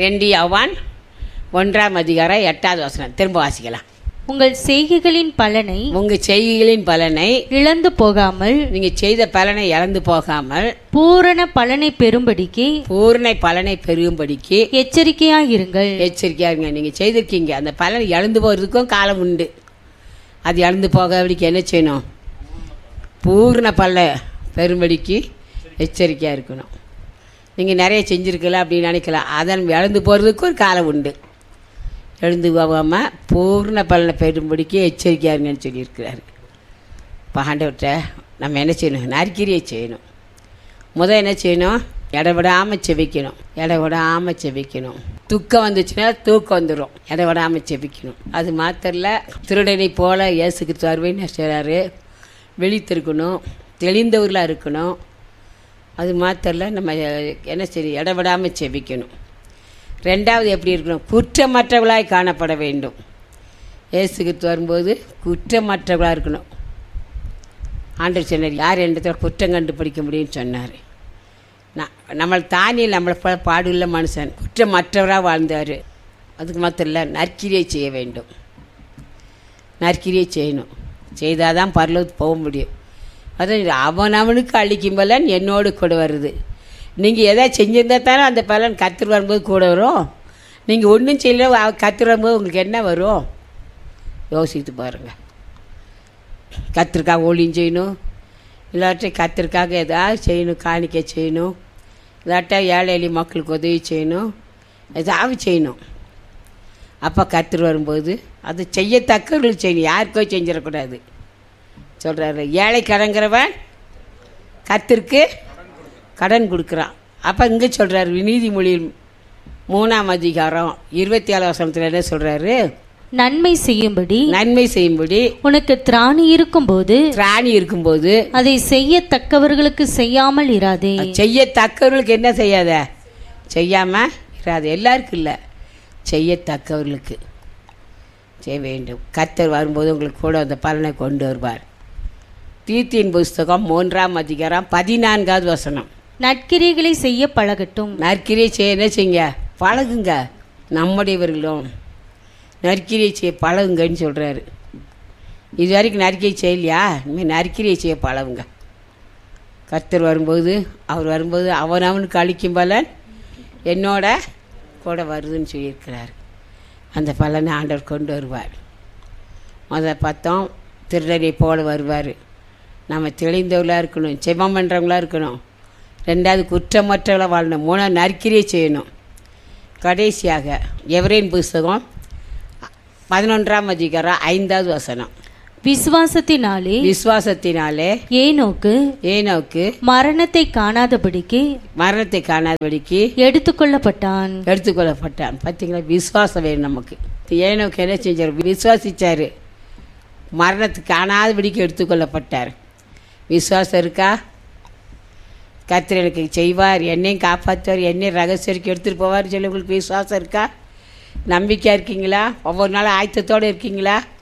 ரெண்டு யவான் ஒன்றாம் அதிகாரம் எட்டாவது வசனம் திரும்ப வாசிக்கலாம் உங்கள் செய்கைகளின் பலனை உங்கள் செய்கைகளின் பலனை இழந்து போகாமல் நீங்கள் செய்த பலனை இழந்து போகாமல் பூரண பலனை பெறும்படிக்கு பூர்ண பலனை பெருகும்படிக்கு எச்சரிக்கையாயிருங்கள் எச்சரிக்கையா இருங்க நீங்கள் செய்திருக்கீங்க அந்த பலன் இழந்து போகிறதுக்கும் காலம் உண்டு அது இழந்து போகாதபடிக்கு என்ன செய்யணும் பூர்ண பல பெரும்படிக்கு எச்சரிக்கையாக இருக்கணும் நீங்கள் நிறைய செஞ்சுருக்கலாம் அப்படின்னு நினைக்கலாம் அதன் இழந்து போகிறதுக்கும் ஒரு காலம் உண்டு எழுந்து போகாமல் பூர்ண பலனை பெறும்படிக்கு எச்சரிக்கையாக இருங்கன்னு சொல்லியிருக்கிறாரு இப்போ ஆண்டவர்கிட்ட நம்ம என்ன செய்யணும் நற்கிரியை செய்யணும் முதல் என்ன செய்யணும் இடவிடாமல் செபிக்கணும் இடவிடாமல் செபிக்கணும் துக்கம் வந்துச்சுன்னா தூக்கம் வந்துடும் இடவிடாமல் செபிக்கணும் அது மாத்திரல திருடனை போல இயேசு கிறிஸ்து வருவேன்னு செய்கிறாரு விழித்திருக்கணும் தெளிந்தவர்களாக இருக்கணும் அது மாத்திரல நம்ம என்ன செய்ய இடவிடாமல் செபிக்கணும் ரெண்டாவது எப்படி இருக்கணும் குற்றமற்றவளாய் காணப்பட வேண்டும் இயேசு கிறிஸ்து வரும்போது குற்றமற்றவளாக இருக்கணும் ஆண்டவர் சொன்னார் யார் இடத்துல குற்றம் கண்டுபிடிக்க முடியும்னு சொன்னார் நான் நம்மளை தாண்டி நம்மளை போல பாடுள்ள மனுஷன் குற்றமற்றவராக வாழ்ந்தார் அதுக்கு மாத்திரம் இல்லை நற்கிரியை செய்ய வேண்டும் நற்கிரியை செய்யணும் செய்தால் தான் பரலோகத்துக்கு போக முடியும் அதான் அவன் அவனுக்கு அழிக்கும் பலன் என்னோடு கூட வருது நீங்கள் எதாவது செஞ்சிருந்தா தானே அந்த பலன் கத்திர வரும்போது கூட வரும் நீங்கள் ஒன்றும் செய்யல கத்திர வரும்போது உங்களுக்கு என்ன வரும் யோசித்து பாருங்கள் கத்திரிக்காய் ஒளியும் செய்யணும் இல்லாட்டி கத்திரிக்காக ஏதாவது செய்யணும் காணிக்க செய்யணும் இல்லாட்டா ஏழை எளிய மக்களுக்கு உதவி செய்யணும் ஏதாவது செய்யணும் அப்போ கத்திர வரும்போது அது செய்யத்தக்கவர்கள் செய்யணும் யாருக்கோ செஞ்சிடக்கூடாது சொல்கிறாரு ஏழை கடங்கிறவன் கத்திற்கு கடன் கொடுக்குறான் அப்போ இங்கே சொல்கிறாரு நீதிமொழி மூணாம் அதிகாரம் இருபத்தி ஏழு வசனத்தில் என்ன சொல்கிறாரு நன்மை செய்யும்படி நன்மை செய்யும்படி உனக்கு திராணி இருக்கும்போது திராணி இருக்கும்போது அதை செய்யத்தக்கவர்களுக்கு செய்யாமல் இராதே செய்யத்தக்கவர்களுக்கு என்ன செய்யாத செய்யாமல் இராது எல்லாருக்கும் இல்லை செய்யத்தக்கவர்களுக்கு செய்ய வேண்டும் கத்தர் வரும்போது உங்களுக்கு கூட அந்த பலனை கொண்டு வருவார் தீத்தின் புஸ்தகம் மூன்றாம் அதிகாரம் பதினான்காவது வசனம் நற்கிரிகளை செய்ய பழகட்டும் நற்கிரியை செய்ய என்ன செய்யுங்க பழகுங்க நம்முடையவர்களும் நற்கிரியை செய்ய பழகுங்கன்னு சொல்கிறாரு இது வரைக்கும் நற்கிரியை செய்யலையா இனிமேல் நற்கிரியை செய்ய பழகுங்க கர்த்தர் வரும்போது அவர் வரும்போது அவன் அவனுக்கு அளிக்கும் பலன் என்னோட கூட வருதுன்னு சொல்லியிருக்கிறார் அந்த பலனை ஆண்டவர் கொண்டு வருவார் முத பார்த்தோம் திருடனை போல வருவார் நம்ம தெளிந்தவர்களாக இருக்கணும் செபம் பண்ணுறவங்களா இருக்கணும் ரெண்டாவது குற்றமற்றவளாக வாழணும் மூணாவது நற்கிரியை செய்யணும் கடைசியாக எவரேன் புஸ்தகம் பதினொன்றாம் அதிகாரம் ஐந்தாவது வசனம் விசுவாசத்தினாலே விசுவாசத்தினாலே ஏனோக்கு ஏனோக்கு மரணத்தை காணாதபடிக்கு மரணத்தை காணாதபடிக்கு எடுத்துக்கொள்ளப்பட்டான் எடுத்துக்கொள்ளப்பட்டான் பார்த்தீங்களா விசுவாசம் வேணும் நமக்கு ஏனோக்கு என்ன செஞ்சார் விசுவாசிச்சார் மரணத்துக்கு காணாதபடிக்கு எடுத்துக்கொள்ளப்பட்டார் விசுவாசம் இருக்கா கர்த்தர் எனக்கு செய்வார் என்னையும் காப்பாற்றுவார் என்னையும் ரகசியருக்கு எடுத்துகிட்டு போவார் சொல்லி உங்களுக்கு விசுவாசம் இருக்கா நம்பிக்கையாக இருக்கீங்களா ஒவ்வொரு நாளும் ஆயத்தத்தோடு இருக்கீங்களா